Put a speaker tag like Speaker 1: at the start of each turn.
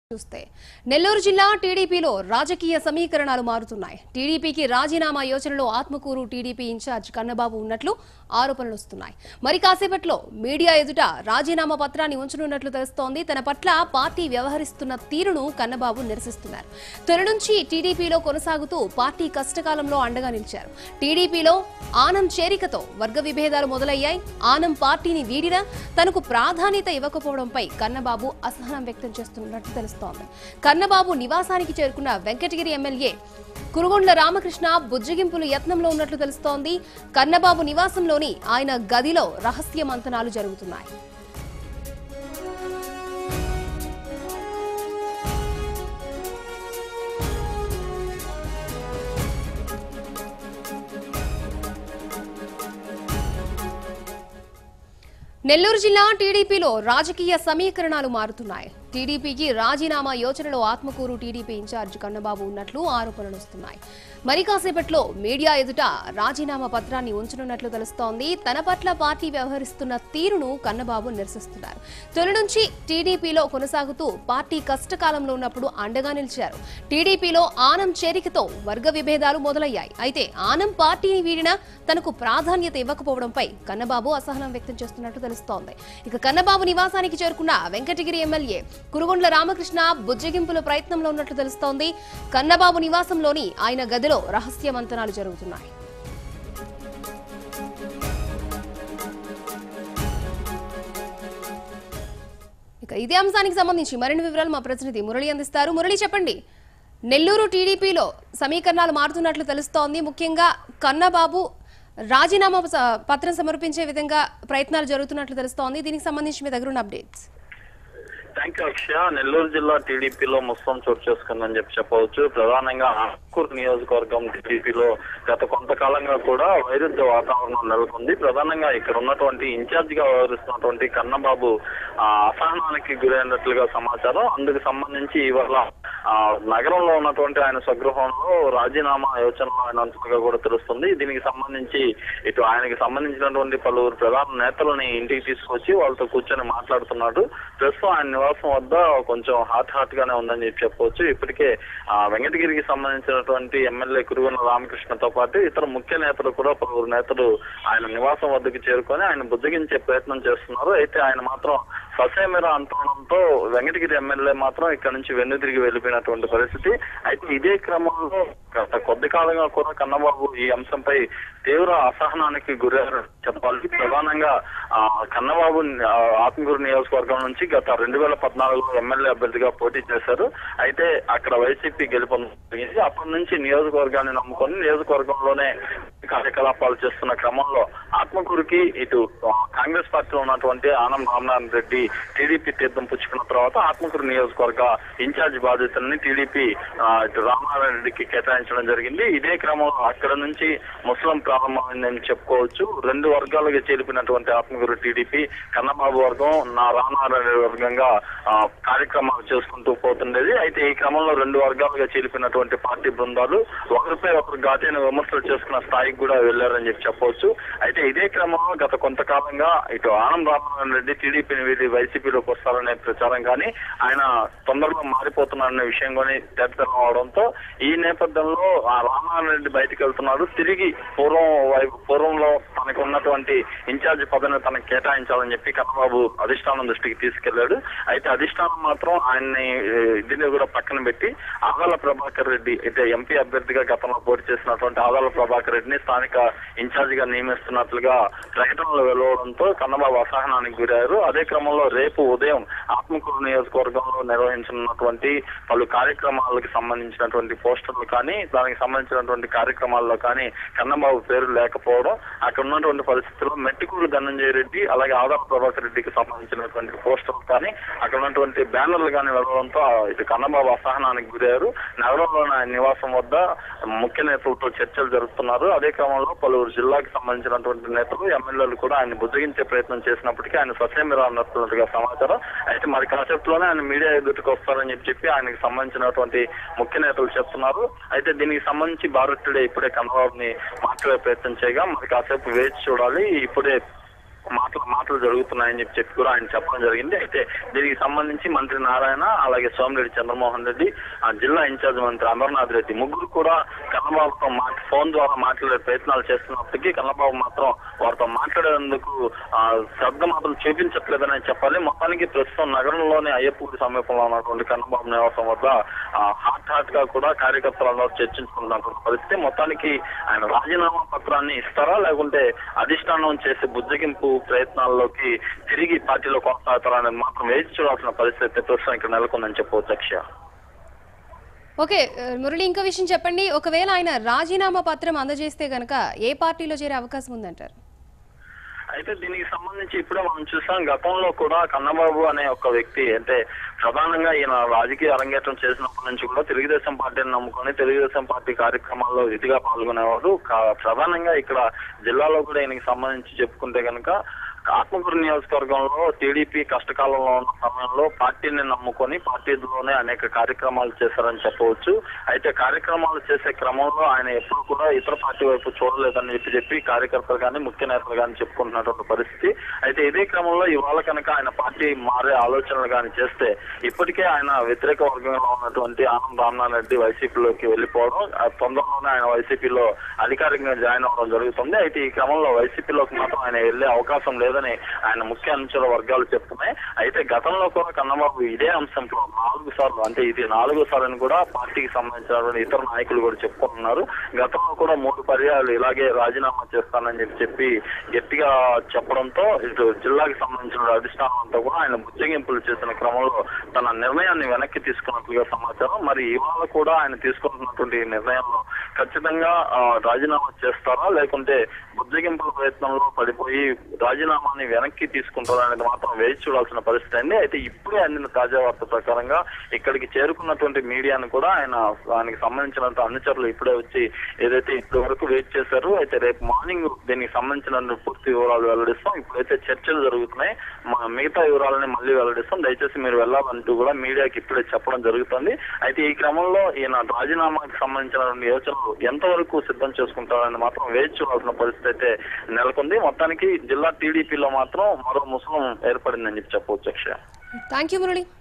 Speaker 1: చూస్తే నెల్లూరు జిల్లా టీడీపీలో రాజకీయ సమీకరణాలు మారుతున్నాయి టీడీపీకి రాజీనామా యోచనలో ఆత్మకూరు టీడీపీ ఇన్ఛార్జ్ కన్నబాబు ఉన్నట్లు ఆరోపణలు వస్తున్నాయి మరి కాసేపట్లో మీడియా ఎదుట రాజీనామా పత్రాన్ని ఉంచనున్నట్లు తెలుస్తోంది తన పట్ల పార్టీ వ్యవహరిస్తున్న తీరును కన్నబాబు నిరసిస్తున్నారు తొలి నుంచి టీడీపీలో కొనసాగుతూ పార్టీ కష్టకాలంలో అండగా నిలిచారు టీడీపీలో ఆనం చేరికతో వర్గ విభేదాలు మొదలయ్యాయి ఆనం పార్టీని వీడినా తనకు ప్రాధాన్యత ఇవ్వకపోవడంపై కన్నబాబు అసహనం వ్యక్తం చేస్తున్నట్లు తెలుస్తోంది కన్నబాబు నివాసానికి చేరుకున్న వెంకటగిరి ఎమ్మెల్యే కురుగొండ్ల రామకృష్ణ బుజ్జగింపులు యత్నంలో ఉన్నట్లు తెలుస్తోంది కన్నబాబు నివాసంలోని ఆయన గదిలో రహస్య మంతనాలు జరుగుతున్నాయి నెల్లూరు జిల్లా టీడీపీలో రాజకీయ సమీకరణాలు మారుతున్నాయి టీడీపీకి రాజీనామా యోచనలో ఆత్మకూరు టీడీపీ ఇన్ఛార్జ్ కన్నబాబు ఉన్నట్లు ఆరోపణలు వస్తున్నాయి మరి కాసేపట్లో మీడియా ఎదుట రాజీనామా పత్రాన్ని ఉంచనున్నట్లు తెలుస్తోంది తన పట్ల పార్టీ వ్యవహరిస్తున్న తీరును కన్నబాబు నిరసిస్తున్నారు తొలి నుంచి టీడీపీలో కొనసాగుతూ పార్టీ కష్టకాలంలో ఉన్నప్పుడు అండగా నిలిచారు టీడీపీలో ఆనం చేరికతో వర్గ విభేదాలు మొదలయ్యాయి అయితే ఆనం పార్టీని వీడినా తనకు ప్రాధాన్యత ఇవ్వకపోవడంపై కన్నబాబు అసహనం వ్యక్తం చేస్తున్నట్లు తెలుస్తోంది ఇక కన్నబాబు నివాసానికి చేరుకున్న వెంకటగిరి ఎమ్మెల్యే కురుగొండ్ల రామకృష్ణ బుజ్జగింపుల ప్రయత్నంలో ఉన్నట్లు తెలుస్తోంది కన్నబాబు నివాసంలోని ఆయన గదిలో రహస్య మంతనాలు జరుగుతున్నాయి ఇక ఇదే అంశానికి సంబంధించి మరిన్ని వివరాలు మా ప్రతినిధి మురళి అందిస్తారు మురళి చెప్పండి నెల్లూరు టీడీపీలో సమీకరణాలు మారుతున్నట్లు తెలుస్తోంది ముఖ్యంగా కన్నబాబు రాజీనామా ప- పత్రం సమర్పించే విధంగా ప్రయత్నాలు జరుగుతున్నట్లు తెలుస్తోంది దీనికి సంబంధించి మీ దగ్గర ఉన్న updates
Speaker 2: thank you Akshaya Nellore జిల్లా టీడీపీలో మొత్తం చోటు చేసుకుందని చెప్పి చెప్పవచ్చు ప్రధానంగా ఆకూరు నియోజకవర్గం టీడీపీలో గత కొంతకాలంగా కూడా వైరుధ్య వాతావరణం నెలకొంది ప్రధానంగా ఇక్కడ ఉన్నటువంటి ఇన్ఛార్జ్ గా వ్యవహరిస్తున్నటువంటి కన్నబాబు ఆ, అసహనానికి గురైనట్లుగా సమాచారం అందుకు సంబంధించి ఇవాళ ఆ, నగరంలో ఉన్నటువంటి ఆయన స్వగృహంలో రాజీనామా యోచనలో ఆయన ఉన్నట్లుగా కూడా తెలుస్తుంది దీనికి సంబంధించి ఇటు ఆయనకి సంబంధించినటువంటి పలువురు ప్రధాన నేతలని ఇంటికి తీసుకొచ్చి వాళ్ళతో కూర్చొని మాట్లాడుతున్నాడు ప్రస్తుతం ఆయన నివాసం వద్ద కొంచెం హాట్ హాట్ గానే ఉందని చెప్పి చెప్పవచ్చు ఇప్పటికే ఆ, వెంకటగిరికి సంబంధించినటువంటి ఎమ్మెల్యే కురుగొండ రామకృష్ణతో పాటు ఇతర ముఖ్య నేతలు కూడా పలువురు నేతలు ఆయన నివాసం వద్దకు చేరుకొని ఆయన బుజ్జగించే ప్రయత్నం చేస్తున్నారు అయితే ఆయన మాత్రం ససేమిరా అంటుండడంతో వెంకటగిరి ఎమ్మెల్యే మాత్రం ఇక్కడ నుంచి వెన్నుదిరిగి వెళ్ళిపోయినటువంటి పరిస్థితి అయితే ఇదే క్రమంలో గత కొద్ది కాలంగా కూడా కన్నబాబు ఈ అంశంపై తీవ్ర అసహనానికి గురయ్యారు చెప్పాలి ప్రధానంగా ఆ, కన్నబాబు ఆ, ఆత్మకూరు నియోజకవర్గం నుంచి గత రెండు వేల పద్నాలుగులో ఎమ్మెల్యే అభ్యర్థిగా పోటీ చేశారు అయితే అక్కడ వైసీపీ గెలుపొందింది అప్పటి నుంచి నియోజకవర్గాన్ని నమ్ముకొని నియోజకవర్గంలోనే కార్యకలాపాలు చేస్తున్న క్రమంలో ఆత్మకూరుకి ఇటు ఆ, కాంగ్రెస్ పార్టీలో ఉన్నటువంటి ఆనం రామనారాయణ రెడ్డి టీడీపీ తీర్థం పుచ్చుకున్న తర్వాత ఆత్మకూరు నియోజకవర్గ ఇన్ఛార్జ్ బాధ్యతల్ని టీడీపీ ఆ, ఇటు రామనారాయణ రెడ్డికి కేటాయించడం జరిగింది ఇదే క్రమంలో అక్కడ నుంచి ముస్లిం ప్రారంభమైందని చెప్పుకోవచ్చు రెండు వర్గాలుగా చేలిపినటువంటి ఆత్మకూరు టీడీపీ కన్నబాబు వర్గం నా రామనారాయణ రెడ్డి వర్గంగా ఆ, కార్యక్రమాలు చేసుకుంటూ పోతుండేది అయితే ఈ క్రమంలో రెండు వర్గాలుగా చేలిపినటువంటి పార్టీ బృందాలు ఒకరిపై ఒకరు ఘాటైన విమర్శలు చేసుకున్న స్థాయికి కూడా వెళ్లారని చెప్పి చెప్పవచ్చు అయితే ఇదే క్రమంలో గత కొంతకాలంగా ఇటు ఆనం రామనారాయణ రెడ్డి టీడీపీని వీడి వైసీపీలోకి వస్తారనే ప్రచారం కానీ ఆయన తొందరలో మారిపోతున్నారనే విషయం కానీ తేటతెల్లం అవడంతో ఈ నేపథ్యంలో ఆ రామనారాయణ రెడ్డి బయటకు వెళ్తున్నాడు తిరిగి పూర్వం వైపు పూర్వంలో తనకు ఉన్నటువంటి ఇన్ఛార్జ్ పదవిని తనకు కేటాయించాలని చెప్పి కన్నబాబు అధిష్టానం దృష్టికి తీసుకెళ్లాడు అయితే అధిష్టానం మాత్రం ఆయన్ని ఏ, దీన్ని కూడా పక్కన పెట్టి ఆదాల ప్రభాకర్ రెడ్డి అయితే ఎంపీ అభ్యర్థిగా గతంలో పోటీ చేసినటువంటి ఆదాల ప్రభాకర్ రెడ్డిని స్థానిక ఇన్ఛార్జ్ గా నియమిస్తున్నట్లుగా ప్రకటనలు వెలువడంతో కన్నబాబు అసహనానికి గురయ్యారు అదే క్రమంలో రేపు ఉదయం ఆత్మకూరు నియోజకవర్గంలో నిర్వహించనున్నటువంటి పలు కార్యక్రమాలకు సంబంధించినటువంటి పోస్టర్లు కానీ దానికి సంబంధించినటువంటి కార్యక్రమాల్లో కానీ కన్నబాబు పేరు లేకపోవడం అక్కడ ఉన్నటువంటి పరిస్థితుల్లో మెట్టికూరు ధనంజయ రెడ్డి అలాగే ఆదాల ప్రభాకర్ రెడ్డికి సంబంధించినటువంటి పోస్టర్లు కానీ అక్కడ ఉన్నటువంటి బ్యానర్లు కానీ వెళ్ళడంతో ఇటు కన్నబాబు అసహనానికి గురయ్యారు నగరంలోని ఆయన నివాసం వద్ద ముఖ్య నేతలతో చర్చలు జరుపుతున్నారు అదే క్రమంలో పలువురు జిల్లాకి సంబంధించినటువంటి నేతలు ఎమ్మెల్యేలు కూడా ఆయన బుజ్జగించే ప్రయత్నం చేసినప్పటికీ ఆయన ససేమిరా అన్నట్టుగా సమాచారం అయితే మరి కాసేపులోనే ఆయన మీడియా ఎదుటికి వస్తారని చెప్పి చెప్పి ఆయనకి సంబంధించినటువంటి ముఖ్య నేతలు చెప్తున్నారు అయితే దీనికి సంబంధించి భారత్ టుడే ఇప్పుడే కన్నబాబుని మాట్లాడే ప్రయత్నం చేయగా మరి కాసేపు వేచి చూడాలి ఇప్పుడే మాటలు మాటలు జరుగుతున్నాయని చెప్పి చెప్పి కూడా ఆయన చెప్పడం జరిగింది అయితే దీనికి సంబంధించి మంత్రి నారాయణ అలాగే సోమిరెడ్డి చంద్రమోహన్ రెడ్డి ఆ జిల్లా ఇన్ఛార్జ్ మంత్రి అమర్నాథ్ రెడ్డి ముగ్గురు కూడా కన్నబాబుతో మాట ఫోన్ ద్వారా మాట్లాడే ప్రయత్నాలు చేస్తున్నప్పటికీ కన్నబాబు మాత్రం వారితో మాట్లాడేందుకు ఆ, శ్రద్ధ మాత్రం చూపించట్లేదని చెప్పాలి మొత్తానికి ప్రస్తుతం నగరంలోని అయ్యప్పూడి సమీపంలో ఉన్నటువంటి కన్నబాబు నివాసం వద్ద ఆ, హాట్ హాట్ గా కూడా కార్యకర్తలందరూ చర్చించుకుంటున్నటువంటి పరిస్థితి మొత్తానికి ఆయన రాజీనామా పత్రాన్ని ఇస్తారా లేకుంటే అధిష్టానం చేసే బుజ్జగింపు ప్రయత్నాల్లోకి తిరిగి పార్టీలో కొనసాగుతారా అనేది మాత్రం వేచి చూడాల్సిన పరిస్థితి ప్రస్తుతం ఇక్కడ నెలకొందని చెప్పవచ్చు అక్షయ
Speaker 1: ఓకే ఆ, మురళి ఇంకో విషయం చెప్పండి ఒకవేళ ఆయన రాజీనామా పత్రం అందజేస్తే గనక ఏ పార్టీలో చేరే అవకాశం ఉందంటారు
Speaker 2: అయితే దీనికి సంబంధించి ఇప్పుడే మనం చూసాం గతంలో కూడా కన్నబాబు అనే ఒక వ్యక్తి అంటే ప్రధానంగా ఈయన రాజకీయ అరంగేట్రం చేసినప్పటి నుంచి కూడా తెలుగుదేశం పార్టీని నమ్ముకొని తెలుగుదేశం పార్టీ కార్యక్రమాల్లో విధిగా పాల్గొనేవాడు కా- ప్రధానంగా ఇక్కడ జిల్లాలో కూడా ఈయనకి సంబంధించి చెప్పుకుంటే కనుక ఆత్మకూరు నియోజకవర్గంలో టీడీపీ కష్టకాలంలో ఉన్న సమయంలో పార్టీని నమ్ముకొని పార్టీలోనే అనేక కార్యక్రమాలు చేశారని చెప్పవచ్చు అయితే కార్యక్రమాలు చేసే క్రమంలో ఆయన ఎప్పుడు కూడా ఇతర పార్టీ వైపు చూడలేదని చెప్పి చెప్పి కార్యకర్తలు కానీ ముఖ్య నేతలు కానీ చెప్పుకుంటున్నటువంటి పరిస్థితి అయితే ఇదే క్రమంలో ఇవాళ కనుక ఆయన పార్టీ మారే ఆలోచనలు కానీ చేస్తే ఇప్పటికే ఆయన వ్యతిరేక వర్గంలో ఉన్నటువంటి ఆనంద్ రామనాథ్ రెడ్డి వైసీపీలోకి వెళ్ళిపోవడం ఆ తొందరలోనే ఆయన వైసీపీలో అధికారికంగా జాయిన్ అవ్వడం జరుగుతుంది అయితే ఈ క్రమంలో వైసీపీలోకి మాత్రం ఆయన వెళ్లే అవకాశం లేదని ఆయన ముఖ్య అనుచర వర్గాలు చెప్తున్నాయి అయితే గతంలో కూడా కన్నబాబు ఇదే అంశంలో నాలుగు సార్లు అంటే ఇది నాలుగో సార్లు అని కూడా పార్టీకి సంబంధించినటువంటి ఇతర నాయకులు కూడా చెప్పుకుంటున్నారు గతంలో కూడా మూడు పర్యాలు ఇలాగే రాజీనామా చేస్తానని చెప్పి చెప్పి గట్టిగా చెప్పడంతో ఇటు జిల్లాకి సంబంధించిన అధిష్టానం అంతా కూడా ఆయన బుజ్జగింపులు చేసిన క్రమంలో తన నిర్ణయాన్ని వెనక్కి తీసుకున్నట్లుగా సమాచారం మరి ఇవాళ కూడా ఆయన తీసుకుంటున్నటువంటి ఈ నిర్ణయంలో ఖచ్చితంగా ఆ, రాజీనామా చేస్తారా లేకుంటే బుజ్జగింపుల ప్రయత్నంలో పడిపోయి రాజీనామాని వెనక్కి తీసుకుంటారా అనేది మాత్రం వేచి చూడాల్సిన పరిస్థితి అండి అయితే ఇప్పుడే అందిన తాజా వార్త ప్రకారంగా ఇక్కడికి చేరుకున్నటువంటి మీడియాను కూడా ఆయన ఆయనకి సంబంధించినంత అనుచరులు ఇప్పుడే వచ్చి ఏదైతే ఇప్పటి వరకు వెయిట్ చేశారు అయితే రేపు మార్నింగ్ దీనికి సంబంధించిన పూర్తి వివరాలు వెల్లడిస్తాం ఇప్పుడైతే చర్చలు జరుగుతున్నాయి మా మిగతా వివరాలని మళ్ళీ వెల్లడిస్తాం దయచేసి మీరు వెళ్ళాలంటూ కూడా మీడియాకి ఇప్పుడే చెప్పడం జరుగుతుంది అయితే ఈ క్రమంలో ఈయన రాజీనామాకి సంబంధించిన యోచనలు ఎంతవరకు సిద్ధం చేసుకుంటారని మాత్రం వేచి చూడాల్సిన పరిస్థితి అయితే నెలకొంది మొత్తానికి జిల్లా టీడీపీలో మాత్రం మరో ముసలం ఏర్పడిందని చెప్పి చెప్పవచ్చు అక్షయ
Speaker 1: థ్యాంక్ యూ మురళి